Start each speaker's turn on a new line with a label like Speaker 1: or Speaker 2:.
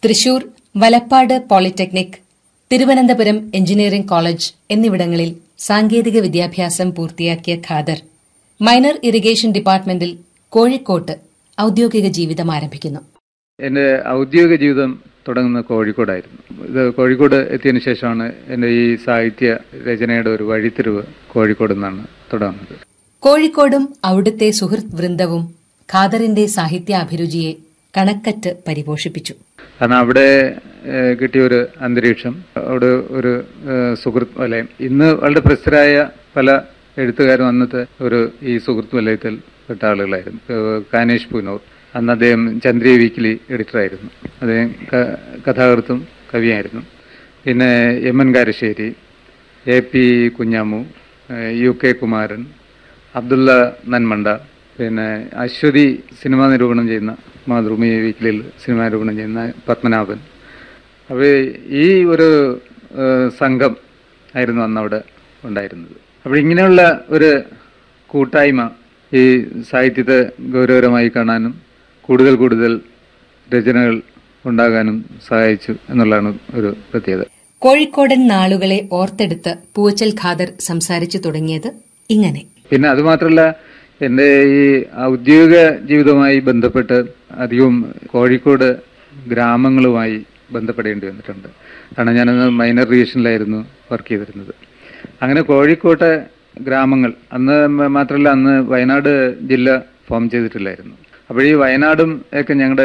Speaker 1: Thrissur Valappad polytechnic Thiruvananthapuram engineering college എന്നിവിടങ്ങളിൽ സാങ്കേതിക വിദ്യാഭ്യാസം പൂർത്തിയാക്കിയ ഖാദർ മൈനർ ഇറിഗേഷൻ ഡിപ്പാർട്ട്മെന്റിൽ കോഴിക്കോട്ട് ഔദ്യോഗിക ജീവിതം ആരംഭിക്കുന്നു
Speaker 2: എൻ്റെ ഔദ്യോഗിക ജീവിതം തുടങ്ങുന്നത് കോഴിക്കോടായിരുന്നു ഇത് കോഴിക്കോട് എത്തിയതിനു ശേഷമാണ് എൻ്റെ ഈ സാഹിത്യ രചനയുടെ ഒരു വഴിത്തിരിവ് കോഴിക്കോട് നിന്നാണ് തുടങ്ങുന്നത്
Speaker 1: കോഴിക്കോടും അവിടുത്തെ സുഹൃത്ത് വൃന്ദവും ഖാദറിന്റെ സാഹിത്യാഭിരുചിയെ കണക്കറ്റ് പരിപോഷിപ്പിച്ചു
Speaker 2: കാരണം അവിടെ ഏഹ്, കിട്ടിയ ഒരു അന്തരീക്ഷം അവിടെ ഒരു ഏഹ്, സുഹൃത്ത് വലയം ഇന്ന് വളരെ പ്രസിദ്ധരായ പല എഴുത്തുകാരും അന്നത്തെ ഒരു ഈ സുഹൃത്ത് വലയത്തിൽ പെട്ട ആളുകളായിരുന്നു ഏഹ്, കാനേഷ് പൂനൂർ അന്ന് അദ്ദേഹം ചന്ദ്രിയ വീക്കിലി എഡിറ്ററായിരുന്നു അദ്ദേഹം ക- കഥാകൃത്തും കവിയായിരുന്നു പിന്നെ M N Karassery A P Kunhamu ഏഹ്, യു കെ കുമാരൻ അബ്ദുള്ള നന്മണ്ട പിന്നെ അശ്വതി സിനിമാ നിരൂപണം ചെയ്യുന്ന മാതൃഭൂമി വീക്കിലിൽ സിനിമാ നിരൂപണം ചെയ്യുന്ന പത്മനാഭൻ അപ്പോൾ ഈ ഒരു ഏഹ്, സംഘം ആയിരുന്നു അന്ന് അവിടെ ഉണ്ടായിരുന്നത് അപ്പോൾ ഇങ്ങനെയുള്ള ഒരു കൂട്ടായ്മ ഈ സാഹിത്യത്തെ ഗൗരവകരമായി കാണാനും കൂടുതൽ കൂടുതൽ രചനകൾ ഉണ്ടാകാനും സഹായിച്ചു എന്നുള്ളതാണ് ഒരു പ്രത്യേകത
Speaker 1: കോഴിക്കോടൻ നാളുകളെ ഓർത്തെടുത്ത് പൂവച്ചൽ ഖാദർ സംസാരിച്ചു തുടങ്ങിയത് ഇങ്ങനെ
Speaker 2: പിന്നെ അതുമാത്രമല്ല എൻ്റെ ഈ ഔദ്യോഗിക ജീവിതവുമായി ബന്ധപ്പെട്ട് അധികവും കോഴിക്കോട് ഗ്രാമങ്ങളുമായി ബന്ധപ്പെടേണ്ടി വന്നിട്ടുണ്ട് കാരണം ഞാനന്ന് മൈനർ റീജിയനിലായിരുന്നു വർക്ക് ചെയ്തിരുന്നത് അങ്ങനെ കോഴിക്കോട്ടെ ഗ്രാമങ്ങൾ അന്ന് മ- മാത്രമല്ല അന്ന് വയനാട് ജില്ല ഫോം ചെയ്തിട്ടില്ലായിരുന്നു അപ്പോൾ ഈ വയനാടും ഒക്കെ ഞങ്ങളുടെ